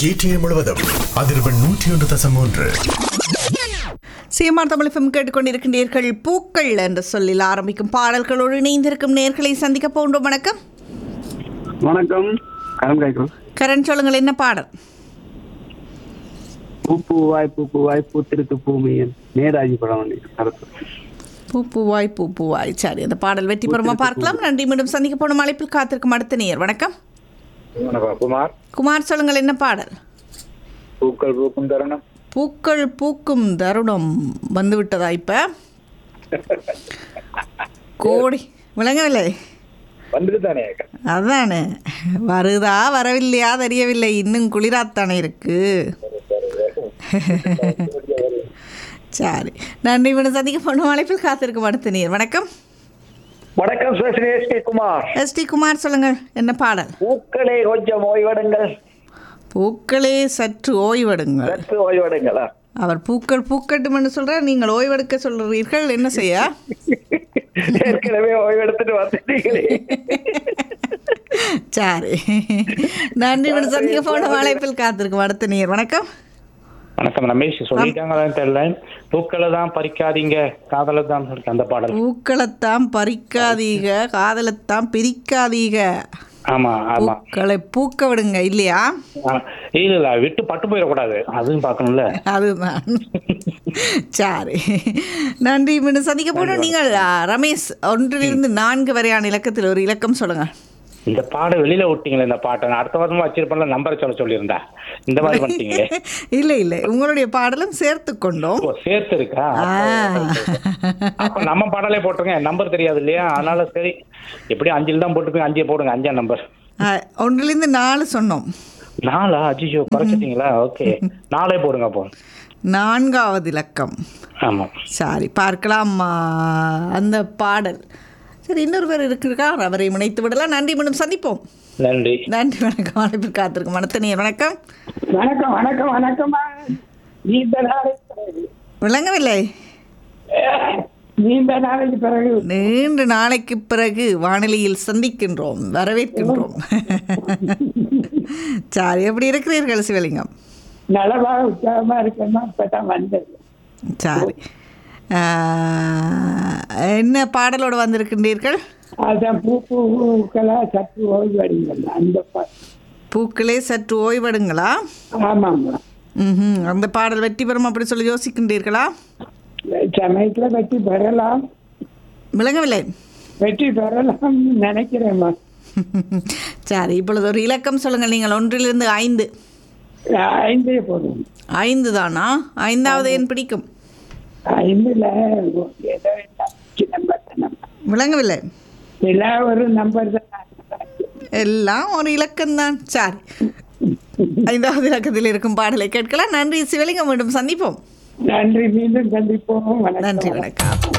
GTA முழுவதும் அதிர்வெண் நூற்றி ஒன்று தசம் மூன்று சிஎம்ஆர் தமிழ் ஃபிலிம் கேட்டுக்கொண்டிருக்கின்றீர்கள் பூக்கள் என்று சொல்லில் ஆரம்பிக்கும் பாடல்களோடு இணைந்திருக்கும் நேர்களை சந்திக்க போன்றோம் வணக்கம் வணக்கம் கரம் காய்க்கும் கரண் சொல்லுங்கள் என்ன பாடல் பூ பூவாய் பூ பூவாய் பூத்திருக்கு பூமியன் நேதாஜி படம் வந்து கருத்து பூ பூவாய் பூ பூவாய் சரி அந்த பாடல் வெற்றி பெறுமா பார்க்கலாம் நன்றி மீண்டும் சந்திக்க போன அழைப்பில் காத்திருக்கும் அடுத்த நேயர் வணக்கம் வணக்கம் குமார் குமார் சொல்லுங்கள் என்ன பாடல் பூக்கள் பூக்கும் தருணம் பூக்கள் பூக்கும் தருணம் வந்து விட்டதா இப்ப கோடி விளங்கவில்லை வந்துட்டு தானே அதானே வருதா வரவில்லையா தெரியவில்லை இன்னும் குளிராத்தானே இருக்கு சரி நன்றி மீண்டும் சந்திக்க போன அழைப்பில் காத்திருக்கும் அடுத்த நீர் வணக்கம் வணக்கம் சுரேஷ் குமார் எஸ் டி குமார் சொல்லுங்கள் என்ன பாடல் பூக்களே கொஞ்சம் ஓய்வெடுங்கள் பூக்களே சற்று ஓய்வெடுங்கள் சற்று ஓய்வெடுங்களா அவர் பூக்கள் பூக்கட்டும் என்று சொல்றார் நீங்கள் ஓய்வெடுக்க சொல்றீர்கள் என்ன செய்ய ஏற்கனவே ஓய்வெடுத்துட்டு வந்துட்டீங்களே சரி நன்றி மீண்டும் சந்திக்க போன அழைப்பில் காத்திருக்கும் அடுத்த நீர் வணக்கம் வணக்கம் ரமேஷ் சொல்லிட்டாங்களான்னு தெரியல பூக்களை தான் பறிக்காதீங்க காதலை தான் இருக்கு அந்த பாடல் பூக்களைத்தான் பறிக்காதீக காதலைத்தான் பிரிக்காதீக ஆமா ஆமா பூக்களை பூக்க விடுங்க இல்லையா ஆ, இல்ல இல்ல விட்டு பட்டு போயிடக்கூடாது அதுவும் பார்க்கணும்ல அதுதான் சரி நன்றி மீண்டும் சந்திக்க போனோம் நீங்கள் ஆ, ரமேஷ் ஒன்றிலிருந்து நான்கு வரையான இலக்கத்தில் ஒரு இலக்கம் சொல்லுங்க இந்த பாடை வெளியில விட்டீங்களே இந்த பாட்டை நான் அடுத்த வாரமா வச்சிருப்பேன்ல நம்பரை சொல்ல சொல்லியிருந்தா இந்த மாதிரி பண்ணிட்டீங்களே இல்லை இல்லை உங்களுடைய பாடலும் சேர்த்து கொண்டோம் ஓ சேர்த்து இருக்கா ஆ. அப்ப நம்ம பாடலே போட்டுருங்க நம்பர் தெரியாது இல்லையா அதனால சரி எப்படி அஞ்சில் தான் போட்டுப்பீங்க அஞ்சே போடுங்க அஞ்சாம் நம்பர் ஆ, ஒன்றிலிருந்து நாலு சொன்னோம் நாலா அஜிஜோ குறைச்சிட்டீங்களா ஓகே நாளே போடுங்க அப்போ நான்காவது இலக்கம் ஆமா சரி பார்க்கலாம் ஆ, அந்த பாடல் சரி இன்னொருவர் இருக்கிறார் அவரை இணைத்து விடலாம் நன்றி மீண்டும் சந்திப்போம் நன்றி நன்றி வணக்கம் அழைப்பில் காத்திருக்கும் மனத்தனியர் வணக்கம் வணக்கம் வணக்கம் வணக்கம்மா நீண்ட நாளைக்கு பிறகு விளங்கவில்லை நீண்ட நாளைக்கு பிறகு நீண்ட நாளைக்கு பிறகு வானொலியில் சந்திக்கின்றோம் வரவேற்கின்றோம் சரி எப்படி இருக்கிறீர்கள் சிவலிங்கம் நலமாக உற்சாகமா இருக்கேன்னா இப்பதான் வந்தது சரி ஆ, என்ன பாடலோடு வந்திருக்கின்றீர்கள் அதான் பூ பூக்களா சற்று ஓய்வு அடைங்கள் அந்த பா- பூக்களே சற்று ஓய்வெடுங்களா ஆமாம்மா ம் அந்த பாடல் வெற்றி பெறும் அப்படி சொல்லி யோசிக்கின்றீர்களா சமயத்துல வெற்றி பெறலாம் விளங்கவில்லை வெற்றி பெறலாம் நினைக்கிறேம்மா சரி இப்பொழுது ஒரு இலக்கம் சொல்லுங்கள் நீங்கள் ஒன்றிலிருந்து ஐந்து ஐந்தே போதும் ஐந்து தானா ஐந்தாவது எண் பிடிக்கும் ஐந்துல ஏதோ நம்பர் தான் விளங்கவில்லை எல்லா ஒரு நம்பர் தான் எல்லாம் ஒரு இலக்கம்தான் சரி ஐந்தாவது இலக்கத்தில் இருக்கும் பாடலை கேட்கலாம் நன்றி சிவலிங்கம் மீண்டும் சந்திப்போம் நன்றி மீண்டும் சந்திப்போம் நன்றி வணக்கம் வணக்கம்